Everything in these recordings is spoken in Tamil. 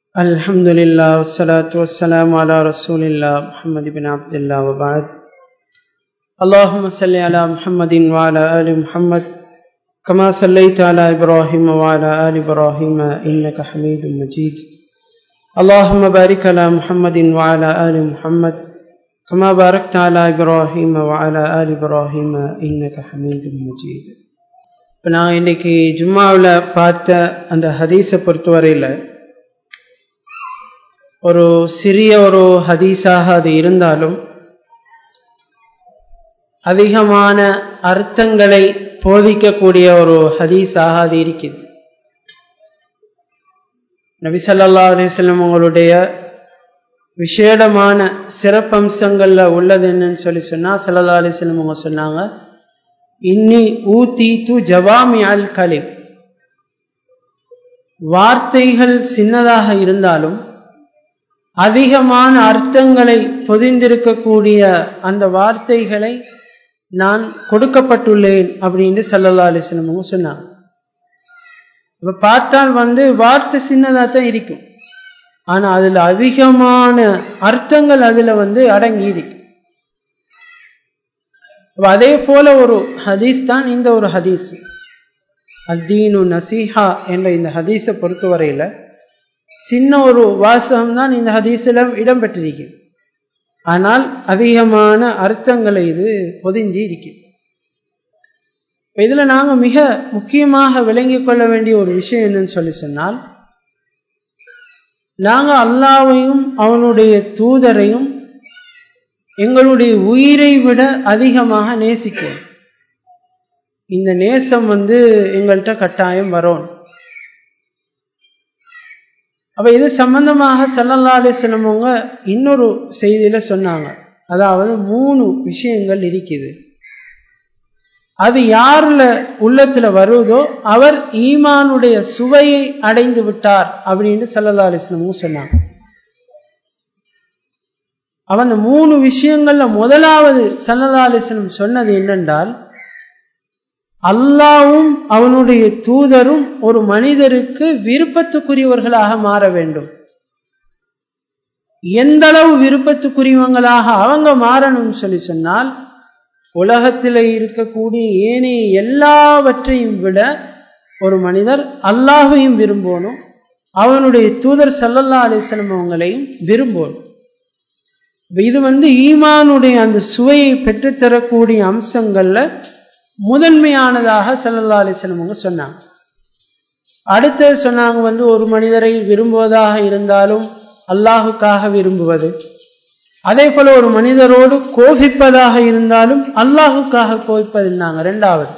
الحمد لله والصلاة والسلام على رسول الله محمد بن عبد الله وبعد اللهم صل على محمد وعلى آل محمد كما صليت على إبراهيم وعلى آل إبراهيم إنك حميد مجيد اللهم بارك على محمد وعلى آل محمد كما باركت على إبراهيم وعلى آل إبراهيم إنك حميد مجيد இப்போ நான் இன்னைக்கு ஜும்மாவில் பார்த்த அந்த ஹதீஸை பொறுத்தவரையில் ஒரு சிறிய ஒரு ஹதீஸாக அது இருந்தாலும் அதிகமான அர்த்தங்களை போதிக்கக்கூடிய ஒரு ஹதீஸாக அது இருக்குது நபி சல்லா அலிஸ்லம் உங்களுடைய விசேடமான சிறப்பம்சங்கள்ல உள்ளது என்னன்னு சொல்லி சொன்னா சல்லா அலிஸ்லம் அவங்க சொன்னாங்க இன்னி ஊத்தி து ஜவாமி அல் கலிம் வார்த்தைகள் சின்னதாக இருந்தாலும் அதிகமான அர்த்தங்களை பொதிந்திருக்கக்கூடிய அந்த வார்த்தைகளை நான் கொடுக்கப்பட்டுள்ளேன் அப்படின்னு சல்லல்லா அலிஸ்லம் அவங்க சொன்னாங்க இப்ப பார்த்தால் வந்து வார்த்தை சின்னதாக தான் இருக்கும் ஆனா அதுல அதிகமான அர்த்தங்கள் அதுல வந்து அடங்கி இருக்கு அதே போல ஒரு ஹதீஸ் தான் இந்த ஒரு ஹதீஸ் அத்தீனு நசீஹா என்ற இந்த ஹதீஸை பொறுத்தவரையில சின்ன ஒரு வாசகம் தான் இந்த ஹதீஸில் இடம்பெற்றிருக்கு ஆனால் அதிகமான அர்த்தங்களை இது பொதிஞ்சி இருக்கு இதுல நாங்க மிக முக்கியமாக விளங்கிக் கொள்ள வேண்டிய ஒரு விஷயம் என்னன்னு சொல்லி சொன்னால் நாங்க அல்லாவையும் அவனுடைய தூதரையும் எங்களுடைய உயிரை விட அதிகமாக நேசிக்கிறோம் இந்த நேசம் வந்து எங்கள்கிட்ட கட்டாயம் வரும் அப்ப இது சம்பந்தமாக சல்லல்லா அலிஸ்லமவங்க இன்னொரு செய்தியில சொன்னாங்க அதாவது மூணு விஷயங்கள் இருக்குது அது யாருல உள்ளத்துல வருவதோ அவர் ஈமானுடைய சுவையை அடைந்து விட்டார் அப்படின்னு சல்லல்லா அலிஸ்லமும் சொன்னாங்க அவன் மூணு விஷயங்கள்ல முதலாவது சல்லல்லா அலிஸ்லம் சொன்னது என்னென்றால் அல்லாவும் அவனுடைய தூதரும் ஒரு மனிதருக்கு விருப்பத்துக்குரியவர்களாக மாற வேண்டும் எந்த அளவு விருப்பத்துக்குரியவங்களாக அவங்க மாறணும்னு சொல்லி சொன்னால் உலகத்தில் இருக்கக்கூடிய ஏனைய எல்லாவற்றையும் விட ஒரு மனிதர் அல்லாஹையும் விரும்பணும் அவனுடைய தூதர் சல்லல்லா அலிஸ்லம் அவங்களையும் விரும்பணும் இது வந்து ஈமானுடைய அந்த சுவையை பெற்றுத்தரக்கூடிய அம்சங்கள்ல முதன்மையானதாக சல்லல்லா அலிஸ்லம் அவங்க சொன்னாங்க அடுத்தது சொன்னாங்க வந்து ஒரு மனிதரை விரும்புவதாக இருந்தாலும் அல்லாஹுக்காக விரும்புவது அதே போல ஒரு மனிதரோடு கோபிப்பதாக இருந்தாலும் அல்லாஹுக்காக கோபிப்பதுன்னாங்க ரெண்டாவது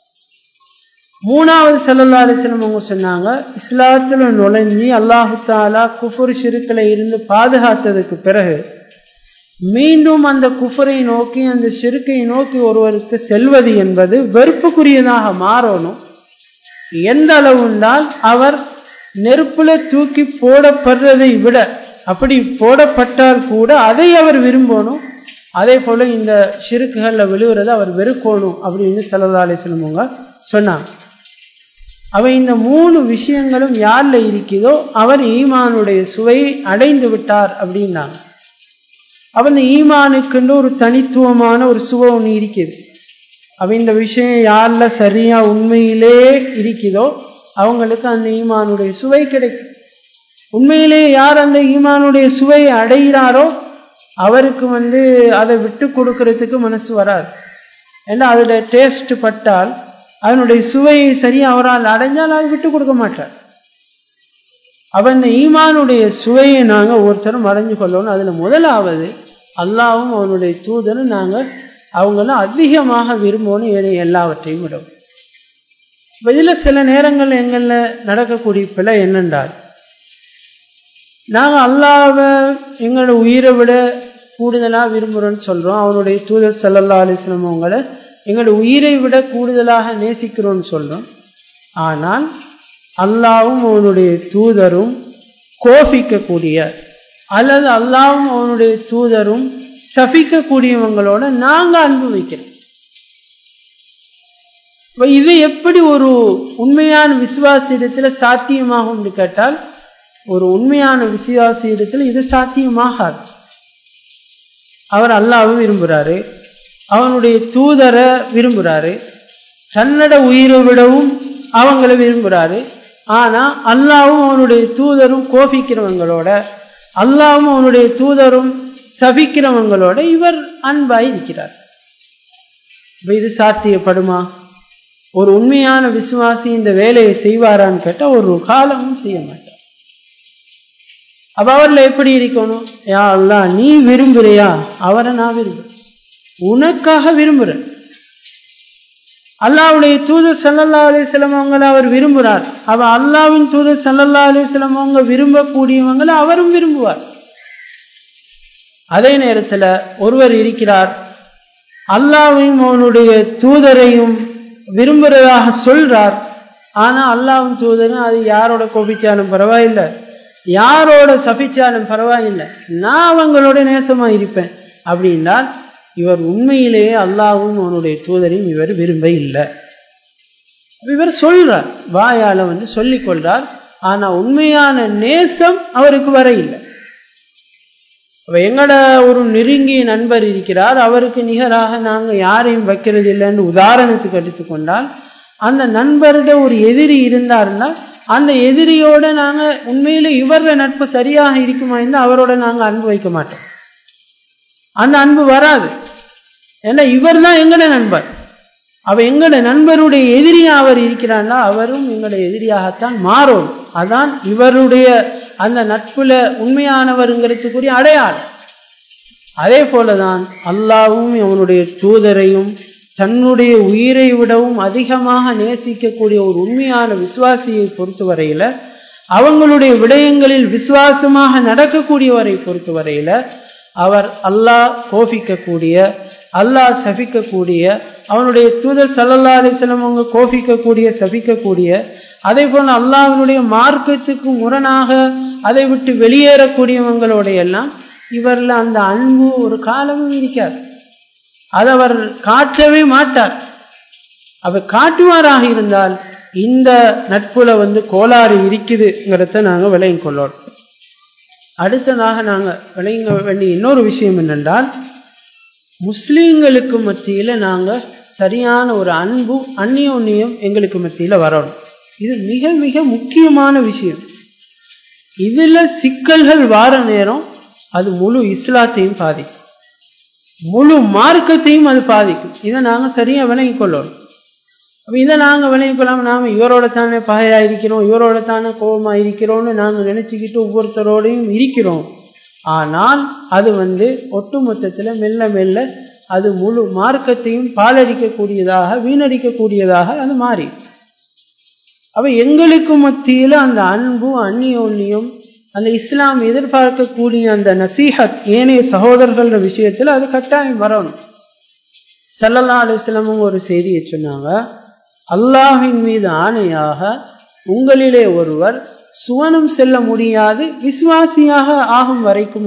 மூணாவது சல்லல்லா அலிஸ்லம் அவங்க சொன்னாங்க இஸ்லாத்துல நுழைஞ்சி அல்லாஹு தாலா குஃபுர் சிறுக்களை இருந்து பாதுகாத்ததுக்கு பிறகு மீண்டும் அந்த குஃபரை நோக்கி அந்த சிறுக்கை நோக்கி ஒருவருக்கு செல்வது என்பது வெறுப்புக்குரியதாக மாறணும் எந்த அளவுண்டால் அவர் நெருப்புல தூக்கி போடப்படுறதை விட அப்படி போடப்பட்டால் கூட அதை அவர் விரும்பணும் அதே போல இந்த சிறுக்குகள்ல விழுவுறதை அவர் வெறுக்கணும் அப்படின்னு சல்லா அலிஸ்லமுங்க சொன்னாங்க அவ இந்த மூணு விஷயங்களும் யார்ல இருக்குதோ அவர் ஈமானுடைய சுவையை அடைந்து விட்டார் அப்படின்னாங்க அவன் ஈமானுக்குன்னு ஒரு தனித்துவமான ஒரு சுவை ஒன்று இருக்குது அவ இந்த விஷயம் யார்ல சரியா உண்மையிலே இருக்குதோ அவங்களுக்கு அந்த ஈமானுடைய சுவை கிடைக்கும் உண்மையிலே யார் அந்த ஈமானுடைய சுவையை அடைகிறாரோ அவருக்கு வந்து அதை விட்டு கொடுக்கறதுக்கு மனசு வராது ஏன்னா அதோட டேஸ்ட் பட்டால் அதனுடைய சுவையை சரியா அவரால் அடைஞ்சால் அதை விட்டு கொடுக்க மாட்டார் அவன் ஈமானுடைய சுவையை நாங்க ஒருத்தரும் அடைஞ்சு கொள்ளணும் அதுல முதலாவது அல்லாவும் அவனுடைய தூதரும் நாங்க அவங்களும் அதிகமாக விரும்பணும் ஏனைய எல்லாவற்றையும் விடும் இதுல சில நேரங்கள் எங்கள்ல நடக்கக்கூடிய பிழை என்னென்றால் நாங்க அல்லாவை எங்களோட உயிரை விட கூடுதலா விரும்புறோம்னு சொல்றோம் அவனுடைய தூதர் சல்லல்லா அலிஸ்லம் அவங்கள எங்களோட உயிரை விட கூடுதலாக நேசிக்கிறோம்னு சொல்றோம் ஆனால் அல்லாவும் அவனுடைய தூதரும் கோபிக்கக்கூடிய அல்லது அல்லாவும் அவனுடைய தூதரும் சபிக்கக்கூடியவங்களோட நாங்க அன்பு வைக்கிறோம் இது எப்படி ஒரு உண்மையான விசுவாச இடத்துல சாத்தியமாகும் கேட்டால் ஒரு உண்மையான விசுவாசி இடத்துல இது சாத்தியமாகாது அவர் அல்லாவை விரும்புகிறாரு அவனுடைய தூதரை விரும்புகிறாரு தன்னோட உயிரை விடவும் அவங்கள விரும்புகிறாரு ஆனா அல்லாவும் அவனுடைய தூதரும் கோபிக்கிறவங்களோட அல்லாவும் அவனுடைய தூதரும் சபிக்கிறவங்களோட இவர் அன்பாய் இருக்கிறார் இது சாத்தியப்படுமா ஒரு உண்மையான விசுவாசி இந்த வேலையை செய்வாரான்னு கேட்டா ஒரு காலமும் செய்ய மாட்டார் அப்ப அவர்ல எப்படி இருக்கணும் யா அல்லா நீ விரும்புறியா அவரை நான் விரும்புறேன் உனக்காக விரும்புறேன் அல்லாவுடைய தூதர் சல்லல்லா அலிஸ்லம் அவங்களை அவர் விரும்புகிறார் அவ அல்லாவின் தூதர் சல்லல்லா அலிஸ்லம் அவங்க விரும்பக்கூடியவங்களை அவரும் விரும்புவார் அதே நேரத்தில் ஒருவர் இருக்கிறார் அல்லாவையும் அவனுடைய தூதரையும் விரும்புறதாக சொல்றார் ஆனா அல்லாவும் தூதரும் அது யாரோட கோபிச்சாலும் பரவாயில்லை யாரோட சபிச்சாலும் பரவாயில்லை நான் அவங்களோட நேசமா இருப்பேன் அப்படின்னால் இவர் உண்மையிலேயே அல்லாவும் அவனுடைய தூதரையும் இவர் விரும்ப இல்லை இவர் சொல்றார் வாயால வந்து சொல்லிக் கொள்றார் ஆனா உண்மையான நேசம் அவருக்கு வர இல்லை எங்கட ஒரு நெருங்கிய நண்பர் இருக்கிறார் அவருக்கு நிகராக நாங்க யாரையும் வைக்கிறது இல்லைன்னு உதாரணத்துக்கு எடுத்துக்கொண்டால் அந்த நண்பர்கிட்ட ஒரு எதிரி இருந்தாருன்னா அந்த எதிரியோட நாங்க உண்மையில இவர நட்பு சரியாக இருக்குமா இருந்தால் அவரோட நாங்க அன்பு வைக்க மாட்டோம் அந்த அன்பு வராது ஏன்னா இவர் தான் எங்கட நண்பர் அவ எங்கட நண்பருடைய எதிரியா அவர் இருக்கிறான்னா அவரும் எங்கட எதிரியாகத்தான் மாறும் அதான் இவருடைய அந்த நட்புல உண்மையானவருங்கிறதுக்குரிய அடையாளம் அதே போலதான் அல்லாவும் அவனுடைய தூதரையும் தன்னுடைய உயிரை விடவும் அதிகமாக நேசிக்கக்கூடிய ஒரு உண்மையான விசுவாசியை பொறுத்தவரையில அவங்களுடைய விடயங்களில் விசுவாசமாக நடக்கக்கூடியவரை பொறுத்தவரையில அவர் அல்லாஹ் கோபிக்கக்கூடிய அல்லாஹ் சபிக்கக்கூடிய அவனுடைய தூதர் சல்லல்லா அலிஸ்லம் அவங்க கோபிக்கக்கூடிய சபிக்கக்கூடிய அதே போல அல்லாஹினுடைய மார்க்கத்துக்கு முரணாக அதை விட்டு வெளியேறக்கூடியவங்களோட எல்லாம் இவர்ல அந்த அன்பு ஒரு காலமும் இருக்காது அதை அவர் காட்டவே மாட்டார் அவர் காட்டுவாராக இருந்தால் இந்த நட்புல வந்து கோளாறு இருக்குதுங்கிறத நாங்க விளங்கிக் கொள்ளோம் அடுத்ததாக நாங்க விளங்க வேண்டிய இன்னொரு விஷயம் என்னென்றால் முஸ்லீம்களுக்கு மத்தியில நாங்க சரியான ஒரு அன்பு அந்நியோன்னியம் எங்களுக்கு மத்தியில வரணும் இது மிக மிக முக்கியமான விஷயம் இதுல சிக்கல்கள் வார நேரம் அது முழு இஸ்லாத்தையும் பாதிக்கும் முழு மார்க்கத்தையும் அது பாதிக்கும் இதை நாங்க சரியா விளங்கிக் கொள்ளணும் அப்ப இதை நாங்க விளங்கிக் கொள்ளாம நாம இவரோட தானே பகையா இருக்கிறோம் இவரோட தானே கோபமா இருக்கிறோம்னு நாங்க நினைச்சுக்கிட்டு ஒவ்வொருத்தரோடையும் இருக்கிறோம் ஆனால் அது வந்து ஒட்டுமொத்தத்துல மெல்ல மெல்ல அது முழு மார்க்கத்தையும் பாலடிக்கக்கூடியதாக வீணடிக்கக்கூடியதாக அது மாறி அப்ப எங்களுக்கு மத்தியில அந்த அன்பு அந்நியோன்யம் அந்த இஸ்லாம் எதிர்பார்க்கக்கூடிய அந்த நசீஹத் ஏனைய சகோதரர்கள விஷயத்துல அது கட்டாயம் வரணும் சல்லல்லா அலிஸ்லமும் ஒரு செய்தியை சொன்னாங்க அல்லாஹின் மீது ஆணையாக உங்களிலே ஒருவர் சுவனம் செல்ல முடியாது விசுவாசியாக ஆகும் வரைக்கும்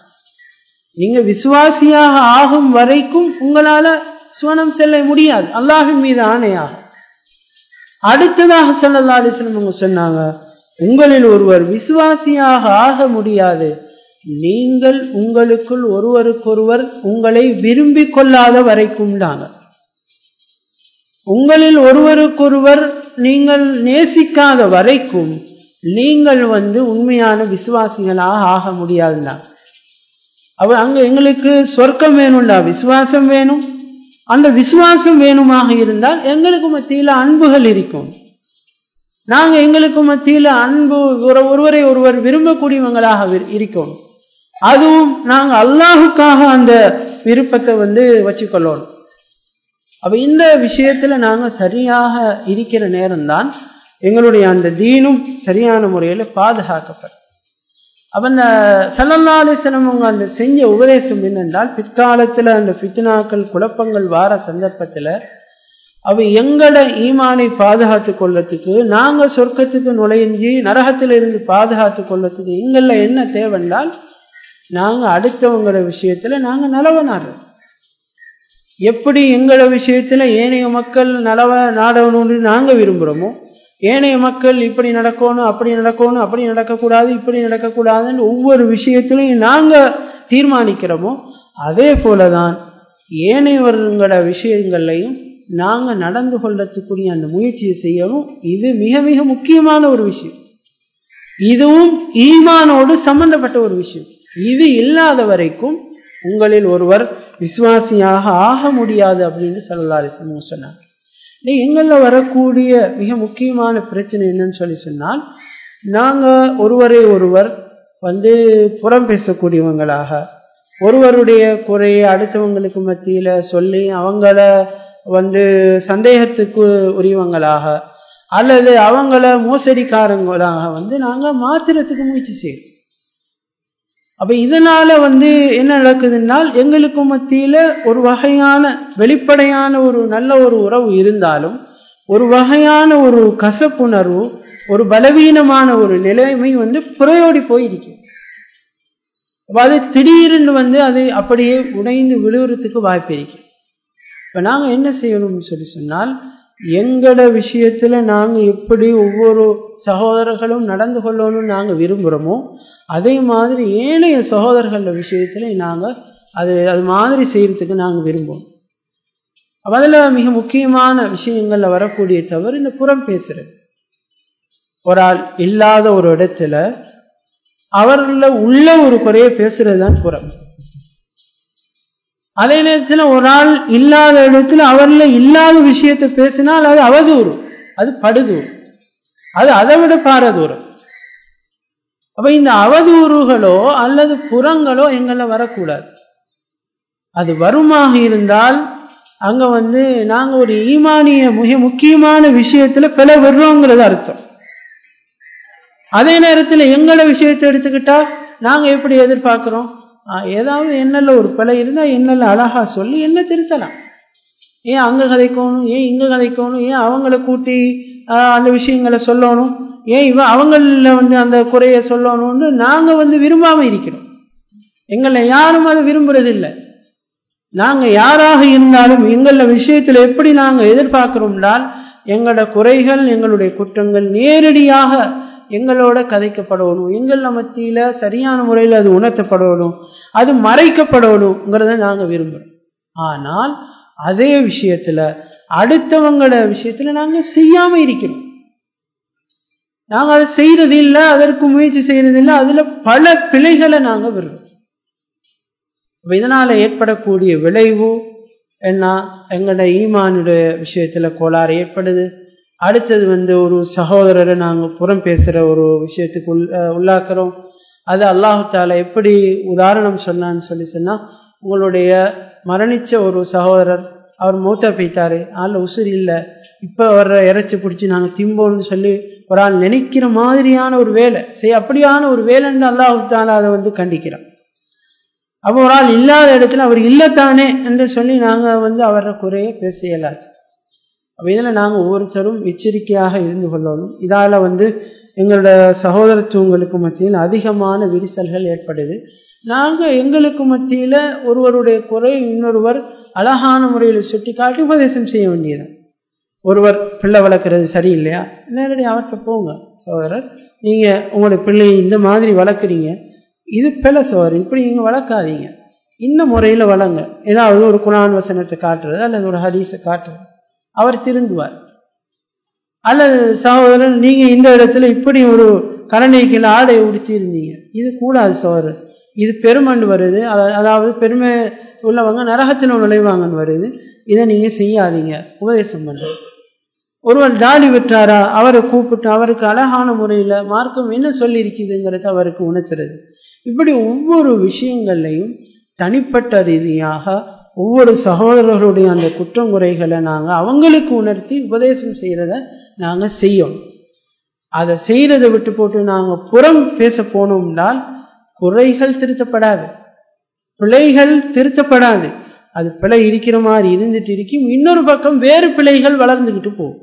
நீங்க விசுவாசியாக ஆகும் வரைக்கும் உங்களால சுவனம் செல்ல முடியாது அல்லாஹின் மீது ஆணையாக அடுத்ததாக சல்லல்லா அலிஸ்லம் அவங்க சொன்னாங்க உங்களில் ஒருவர் விசுவாசியாக ஆக முடியாது நீங்கள் உங்களுக்குள் ஒருவருக்கொருவர் உங்களை விரும்பிக் கொள்ளாத வரைக்கும் தாங்க உங்களில் ஒருவருக்கொருவர் நீங்கள் நேசிக்காத வரைக்கும் நீங்கள் வந்து உண்மையான விசுவாசிகளாக ஆக முடியாதுதான் அவ அங்க எங்களுக்கு சொர்க்கம் வேணும்டா விசுவாசம் வேணும் அந்த விசுவாசம் வேணுமாக இருந்தால் எங்களுக்கு மத்தியில அன்புகள் இருக்கும் நாங்க எங்களுக்கு மத்தியில அன்பு ஒருவரை ஒருவர் விரும்பக்கூடியவங்களாக இருக்கணும் அதுவும் நாங்க அல்லாஹுக்காக அந்த விருப்பத்தை வந்து வச்சுக்கொள்ளணும் அப்ப இந்த விஷயத்துல நாங்க சரியாக இருக்கிற நேரம்தான் எங்களுடைய அந்த தீனும் சரியான முறையில பாதுகாக்கப்படும் அப்ப அந்த சல்லல்லா அலிஸ்லம் அவங்க அந்த செஞ்ச உபதேசம் என்னென்றால் பிற்காலத்துல அந்த பித்னாக்கள் குழப்பங்கள் வார சந்தர்ப்பத்துல அவ எங்கட ஈமானை பாதுகாத்து கொள்ளத்துக்கு நாங்க சொர்க்கத்துக்கு நுழைஞ்சி நரகத்துல இருந்து பாதுகாத்து கொள்ளத்துக்கு எங்கள என்ன தேவைன்றால் நாங்க அடுத்தவங்கள விஷயத்துல நாங்க நலவனாடுறோம் எப்படி எங்கள விஷயத்துல ஏனைய மக்கள் நலவ நாடணும்னு நாங்க விரும்புறோமோ ஏனைய மக்கள் இப்படி நடக்கணும் அப்படி நடக்கணும் அப்படி நடக்கக்கூடாது இப்படி நடக்கக்கூடாதுன்னு ஒவ்வொரு விஷயத்திலையும் நாங்க தீர்மானிக்கிறோமோ அதே போலதான் ஏனையவர்களோட விஷயங்கள்லையும் நாங்க நடந்து கொள்ளத்துக்குரிய அந்த முயற்சியை செய்யணும் இது மிக மிக முக்கியமான ஒரு விஷயம் இதுவும் ஈமானோடு சம்பந்தப்பட்ட ஒரு விஷயம் இது இல்லாத வரைக்கும் உங்களில் ஒருவர் விசுவாசியாக ஆக முடியாது அப்படின்னு சொல்லலாரிசமும் சொன்னாங்க எங்களில் வரக்கூடிய மிக முக்கியமான பிரச்சனை என்னன்னு சொல்லி சொன்னால் நாங்கள் ஒருவரை ஒருவர் வந்து புறம் பேசக்கூடியவங்களாக ஒருவருடைய குறையை அடுத்தவங்களுக்கு மத்தியில் சொல்லி அவங்கள வந்து சந்தேகத்துக்கு உரியவங்களாக அல்லது அவங்கள மோசடிக்காரங்களாக வந்து நாங்கள் மாத்திரத்துக்கு முயற்சி செய்யறோம் அப்ப இதனால வந்து என்ன நடக்குதுன்னால் எங்களுக்கு மத்தியில ஒரு வகையான வெளிப்படையான ஒரு நல்ல ஒரு உறவு இருந்தாலும் ஒரு வகையான ஒரு கசப்புணர்வு ஒரு பலவீனமான ஒரு நிலைமை வந்து புறையோடி போயிருக்கு அது திடீர்னு வந்து அது அப்படியே உடைந்து விழுவுறதுக்கு வாய்ப்பு இருக்கு இப்ப நாங்க என்ன செய்யணும்னு சொல்லி சொன்னால் எங்கட விஷயத்துல நாங்க எப்படி ஒவ்வொரு சகோதரர்களும் நடந்து கொள்ளணும்னு நாங்க விரும்புகிறோமோ அதே மாதிரி ஏனைய சகோதரர்கள விஷயத்துல நாங்க அது அது மாதிரி செய்யறதுக்கு நாங்க விரும்புவோம் அதில் மிக முக்கியமான விஷயங்கள்ல வரக்கூடிய தவறு இந்த புறம் பேசுறது ஒரு ஆள் இல்லாத ஒரு இடத்துல அவர்கள உள்ள ஒரு குறைய பேசுறது தான் புறம் அதே நேரத்தில் ஒரு ஆள் இல்லாத இடத்துல அவர்ல இல்லாத விஷயத்தை பேசினால் அது அவதூறு அது படுதூர் அது அதை விட பாரதூரம் அப்ப இந்த அவதூறுகளோ அல்லது புறங்களோ எங்கள வரக்கூடாது அது வருமாக இருந்தால் அங்க வந்து நாங்க ஒரு ஈமானிய மிக முக்கியமான விஷயத்துல பில விடுறோங்கிறது அர்த்தம் அதே நேரத்தில் எங்களோட விஷயத்தை எடுத்துக்கிட்டா நாங்க எப்படி எதிர்பார்க்கிறோம் ஏதாவது என்னல்ல ஒரு பிழை இருந்தா என்னல்ல அழகா சொல்லி என்ன திருத்தலாம் ஏன் அங்க கதைக்கணும் ஏன் இங்க கதைக்கணும் ஏன் அவங்கள கூட்டி அந்த விஷயங்களை சொல்லணும் ஏன் இவ அவங்கள வந்து அந்த குறைய சொல்லணும்னு நாங்க வந்து விரும்பாம இருக்கிறோம் எங்களை யாரும் அதை விரும்புறது இல்லை நாங்க யாராக இருந்தாலும் எங்கள விஷயத்துல எப்படி நாங்க எதிர்பார்க்கிறோம்னால் எங்களோட குறைகள் எங்களுடைய குற்றங்கள் நேரடியாக எங்களோட கதைக்கப்படணும் எங்கள மத்தியில சரியான முறையில் அது உணர்த்தப்படணும் அது மறைக்கப்படணுங்கிறத நாங்க விரும்புறோம் ஆனால் அதே விஷயத்துல அடுத்தவங்களோட விஷயத்துல நாங்க செய்யாம இருக்கிறோம் நாங்க அதை செய்யறது இல்லை அதற்கு முயற்சி செய்யறது இல்லை அதுல பல பிழைகளை நாங்க விடுறோம் இதனால ஏற்படக்கூடிய விளைவு என்ன எங்களோட ஈமானுடைய விஷயத்துல கோளாறு ஏற்படுது அடுத்தது வந்து ஒரு சகோதரரை நாங்கள் புறம் பேசுற ஒரு விஷயத்துக்கு உள் உள்ளாக்குறோம் அது அல்லாஹு தாலா எப்படி உதாரணம் சொன்னான்னு சொல்லி சொன்னா உங்களுடைய மரணிச்ச ஒரு சகோதரர் அவர் மூத்தா போய்த்தாரு ஆள் உசுர் இல்லை இப்போ வர்ற இறைச்சி பிடிச்சி நாங்கள் திம்போன்னு சொல்லி ஒரு ஆள் நினைக்கிற மாதிரியான ஒரு வேலை சரி அப்படியான ஒரு வேலைன்னு அல்லாஹு தாலா அதை வந்து கண்டிக்கிறோம் அப்போ ஒரு ஆள் இல்லாத இடத்துல அவர் இல்லத்தானே என்று சொல்லி நாங்கள் வந்து அவரை குறைய பேச இயலாது அப்போ இதில் நாங்கள் ஒவ்வொருத்தரும் எச்சரிக்கையாக இருந்து கொள்ளணும் இதால் வந்து எங்களோட சகோதரத்துவங்களுக்கு மத்தியில் அதிகமான விரிசல்கள் ஏற்படுது நாங்கள் எங்களுக்கு மத்தியில் ஒருவருடைய குறை இன்னொருவர் அழகான முறையில் சுட்டி காட்டி உபதேசம் செய்ய வேண்டியது ஒருவர் பிள்ளை வளர்க்குறது சரியில்லையா நேரடி அவர்கிட்ட போங்க சகோதரர் நீங்கள் உங்களுடைய பிள்ளையை இந்த மாதிரி வளர்க்குறீங்க இது பிள்ளை சோதரர் இப்படி நீங்கள் வளர்க்காதீங்க இந்த முறையில் வளங்க ஏதாவது ஒரு குரான் வசனத்தை காட்டுறது அல்லது ஒரு ஹதீஸை காட்டுறது அவர் திருந்துவார் அல்லது சகோதரன் நீங்க இந்த இடத்துல இப்படி ஒரு கரணைக்கில் ஆடை உடுத்தி இருந்தீங்க இது கூடாது சகோதரர் இது பெருமண்டு வருது அதாவது பெருமை உள்ளவங்க நரகத்தில் நுழைவாங்கன்னு வருது இதை நீங்க செய்யாதீங்க உபதேசம் பண்ற ஒருவர் தாடி விட்டாரா அவரை கூப்பிட்டு அவருக்கு அழகான முறையில் மார்க்கம் என்ன சொல்லி இருக்குதுங்கிறத அவருக்கு உணர்த்துறது இப்படி ஒவ்வொரு விஷயங்கள்லையும் தனிப்பட்ட ரீதியாக ஒவ்வொரு சகோதரர்களுடைய அந்த குற்றங்குறைகளை நாங்கள் அவங்களுக்கு உணர்த்தி உபதேசம் செய்கிறத நாங்கள் செய்யணும் அதை செய்கிறத விட்டு போட்டு நாங்கள் புறம் பேச போனோம்னால் குறைகள் திருத்தப்படாது பிழைகள் திருத்தப்படாது அது பிழை இருக்கிற மாதிரி இருந்துட்டு இருக்கும் இன்னொரு பக்கம் வேறு பிழைகள் வளர்ந்துக்கிட்டு போகும்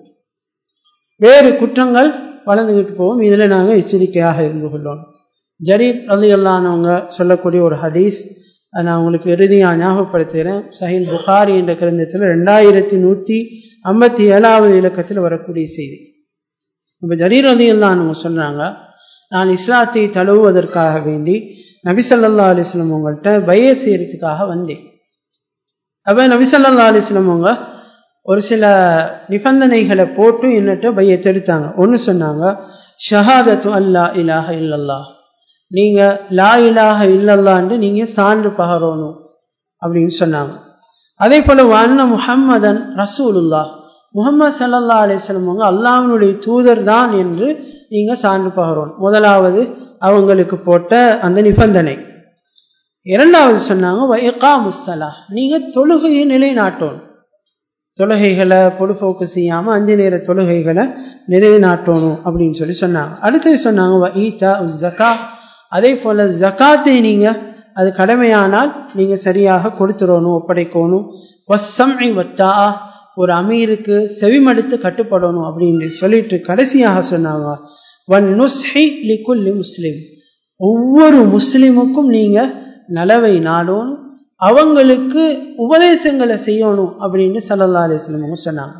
வேறு குற்றங்கள் வளர்ந்துக்கிட்டு போகும் இதில் நாங்கள் எச்சரிக்கையாக இருந்து கொள்ளணும் ஜரீப் அலியல்லானவங்க சொல்லக்கூடிய ஒரு ஹதீஸ் நான் உங்களுக்கு இறுதியாக ஞாபகப்படுத்துகிறேன் சஹில் புகாரி என்ற கிரந்தத்தில் ரெண்டாயிரத்தி நூற்றி ஐம்பத்தி ஏழாவது இலக்கத்தில் வரக்கூடிய செய்தி இப்போ ஜரீர் அலியெல்லாம் அவங்க சொன்னாங்க நான் இஸ்லாத்தை தழுவுவதற்காக வேண்டி நபிசல்லா அலிஸ்லம் உங்கள்கிட்ட பய செய்யறதுக்காக வந்தேன் அப்போ நபிசல்லா அலிஸ்லம் அவங்க ஒரு சில நிபந்தனைகளை போட்டு என்னட்ட பைய தெடுத்தாங்க ஒன்று சொன்னாங்க ஷஹாதத்து அல்லா இலாஹ இல்லல்லா நீங்க லா இலாஹ இல்லல்லான்னு நீங்க சான்று பகரணும் அப்படின்னு சொன்னாங்க அதே போல வண்ண முஹம்மதன் ரசூலுல்லா முகமது சல்லா அலிஸ்லம் அவங்க அல்லாஹனுடைய தூதர் தான் என்று நீங்க சான்று பகரணும் முதலாவது அவங்களுக்கு போட்ட அந்த நிபந்தனை இரண்டாவது சொன்னாங்க முஸ்ஸலா நீங்க தொழுகையை நிலைநாட்டணும் தொழுகைகளை பொழுப்போக்கு செய்யாம அஞ்சு நேர தொழுகைகளை நிலைநாட்டணும் அப்படின்னு சொல்லி சொன்னாங்க அடுத்தது சொன்னாங்க ஈத்தா ஜக்கா அதே போல ஜக்காத்தை நீங்க அது கடமையானால் நீங்க சரியாக கொடுத்துடணும் ஒப்படைக்கணும் வசம் வத்தா ஒரு அமீருக்கு செவிமடுத்து கட்டுப்படணும் அப்படின்னு சொல்லிட்டு கடைசியாக சொன்னாங்க வன் நுஸ்ஹி லிகுல்லி முஸ்லிம் ஒவ்வொரு முஸ்லிமுக்கும் நீங்க நலவை நாடணும் அவங்களுக்கு உபதேசங்களை செய்யணும் அப்படின்னு சல்லல்லா அலிஸ்லம் அவங்க சொன்னாங்க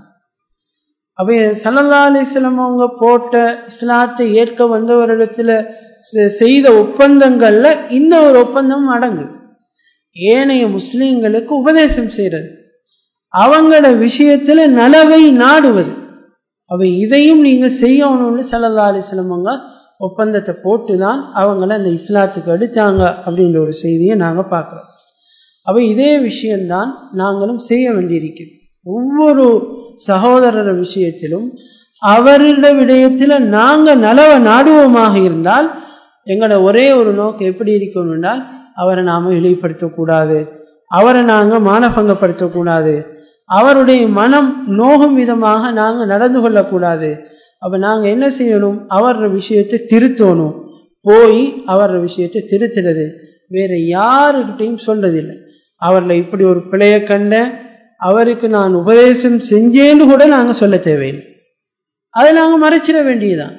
அப்ப சல்லல்லா அலிஸ்லம் அவங்க போட்ட இஸ்லாத்தை ஏற்க வந்தவரிடத்துல செய்த ஒப்பந்தங்கள்ல இந்த ஒரு ஒப்பந்தம் அடங்குது ஏனைய முஸ்லீம்களுக்கு உபதேசம் செய்யறது அவங்களோட விஷயத்துல நலவை நாடுவது அவ இதையும் நீங்க செய்யணும்னு சல்லல்லா அலிஸ்லம் அவங்க ஒப்பந்தத்தை போட்டு தான் அவங்கள அந்த இஸ்லாத்துக்கு எடுத்தாங்க அப்படின்ற ஒரு செய்தியை நாங்க பார்க்கிறோம் அப்ப இதே விஷயம்தான் நாங்களும் செய்ய வேண்டியிருக்கிறது ஒவ்வொரு சகோதரர் விஷயத்திலும் அவரிட விடயத்தில் நாங்க நலவ நாடுவோமாக இருந்தால் எங்களோட ஒரே ஒரு நோக்கம் எப்படி இருக்கணும் என்றால் அவரை நாம இழிப்படுத்தக்கூடாது அவரை நாங்க மானபங்கப்படுத்தக்கூடாது அவருடைய மனம் நோகும் விதமாக நாங்க நடந்து கொள்ளக்கூடாது அப்ப நாங்க என்ன செய்யணும் அவர விஷயத்தை திருத்தணும் போய் அவர விஷயத்தை திருத்துறது வேற யாருக்கிட்டையும் சொல்றதில்லை அவர்ல இப்படி ஒரு பிழைய கண்ட அவருக்கு நான் உபதேசம் செஞ்சேன்னு கூட நாங்க சொல்ல தேவையில்லை அதை நாங்க மறைச்சிட வேண்டியதுதான்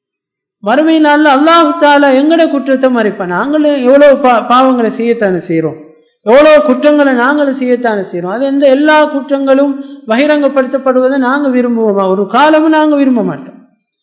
மறுமை நாளில் அல்லாஹு தாலா எங்கட குற்றத்தை மறைப்பேன் நாங்களும் எவ்வளவு பா பாவங்களை செய்யத்தானே செய்யறோம் எவ்வளவு குற்றங்களை நாங்களும் செய்யத்தானே செய்யறோம் அது எந்த எல்லா குற்றங்களும் பகிரங்கப்படுத்தப்படுவதை நாங்க விரும்புவோமா ஒரு காலமும் நாங்க விரும்ப மாட்டோம்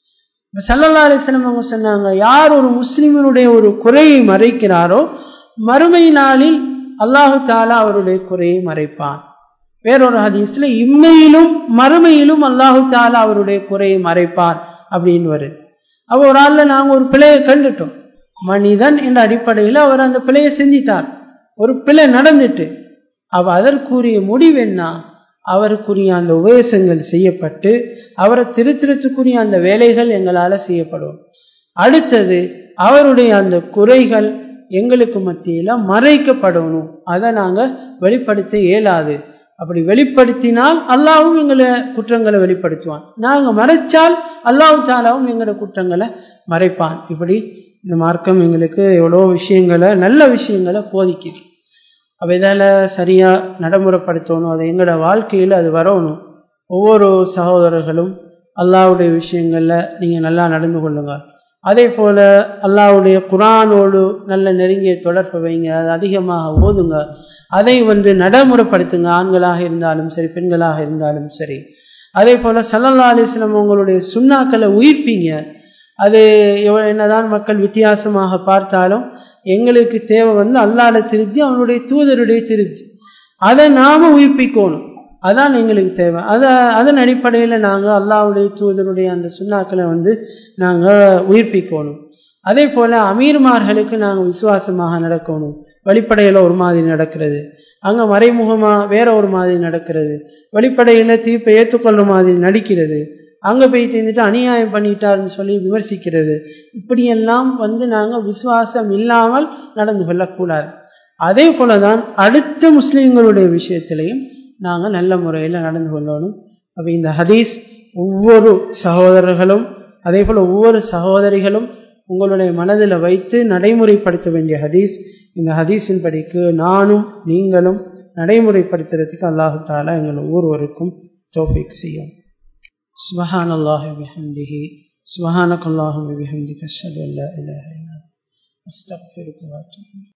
சல்லல்லா அலிஸ்லம் அவங்க சொன்னாங்க யார் ஒரு முஸ்லிமினுடைய ஒரு குறையை மறைக்கிறாரோ மறுமை நாளில் அல்லாஹு தாலா அவருடைய குறையை மறைப்பான் வேறொரு ஹதீஸ்ல இம்மையிலும் மறுமையிலும் அல்லாஹு தாலா அவருடைய குறையை மறைப்பான் அப்படின்னு வருது அப்போ ஒரு ஆள்ல நாங்க ஒரு பிழையை கண்டுட்டோம் மனிதன் என்ற அடிப்படையில் அவர் அந்த பிழையை செஞ்சிட்டார் ஒரு பிழை நடந்துட்டு அவ அதற்குரிய முடிவு என்ன அவருக்குரிய அந்த உபதேசங்கள் செய்யப்பட்டு அவரை திருத்திரத்துக்குரிய அந்த வேலைகள் எங்களால செய்யப்படும் அடுத்தது அவருடைய அந்த குறைகள் எங்களுக்கு மத்தியில மறைக்கப்படணும் அதை நாங்க வெளிப்படுத்த இயலாது அப்படி வெளிப்படுத்தினால் அல்லாவும் எங்களை குற்றங்களை வெளிப்படுத்துவான் நாங்க மறைச்சால் அல்லாஹு தாலாவும் எங்களோட குற்றங்களை மறைப்பான் இப்படி இந்த மார்க்கம் எங்களுக்கு எவ்வளோ விஷயங்களை நல்ல விஷயங்களை போதிக்குது அப்ப இதால சரியா நடைமுறைப்படுத்தணும் அது எங்களோட வாழ்க்கையில் அது வரணும் ஒவ்வொரு சகோதரர்களும் அல்லாவுடைய விஷயங்கள்ல நீங்க நல்லா நடந்து கொள்ளுங்க அதே போல அல்லாவுடைய குரானோடு நல்ல நெருங்கிய தொடர்பு வைங்க அது அதிகமாக ஓதுங்க அதை வந்து நடைமுறைப்படுத்துங்க ஆண்களாக இருந்தாலும் சரி பெண்களாக இருந்தாலும் சரி அதே போல சல்லல்லா அலிஸ்லாம் உங்களுடைய சுண்ணாக்களை உயிர்ப்பீங்க அது என்னதான் மக்கள் வித்தியாசமாக பார்த்தாலும் எங்களுக்கு தேவை வந்து அல்லாட திருப்தி அவனுடைய தூதருடைய திருப்தி அதை நாம உயிர்ப்பிக்கணும் அதான் எங்களுக்கு தேவை அதை அதன் அடிப்படையில் நாங்கள் அல்லாவுடைய தூதருடைய அந்த சுண்ணாக்களை வந்து நாங்கள் உயிர்ப்பிக்கணும் அதே போல அமீர்மார்களுக்கு நாங்கள் விசுவாசமாக நடக்கணும் வெளிப்படையில் ஒரு மாதிரி நடக்கிறது அங்கே மறைமுகமா வேற ஒரு மாதிரி நடக்கிறது வெளிப்படையில் தீர்ப்பை ஏற்றுக்கொள்ற மாதிரி நடிக்கிறது அங்கே போய் தெரிஞ்சுட்டு அநியாயம் பண்ணிட்டாருன்னு சொல்லி விமர்சிக்கிறது இப்படியெல்லாம் வந்து நாங்கள் விசுவாசம் இல்லாமல் நடந்து கொள்ளக்கூடாது அதே போலதான் அடுத்த முஸ்லிம்களுடைய விஷயத்திலையும் நாங்கள் நல்ல முறையில் நடந்து கொள்ளணும் அப்போ இந்த ஹதீஸ் ஒவ்வொரு சகோதரர்களும் அதே போல் ஒவ்வொரு சகோதரிகளும் உங்களுடைய மனதில் வைத்து நடைமுறைப்படுத்த வேண்டிய ஹதீஸ் இந்த ஹதீஸின் படிக்கு நானும் நீங்களும் நடைமுறைப்படுத்துறதுக்கு அல்லாஹு தாலா எங்கள் ஒவ்வொருவருக்கும் தோஃபிக் செய்யும் سبحان الله وبحمده سبحانك اللهم وبحمدك اشهد ان لا اله الا انت استغفرك واتوب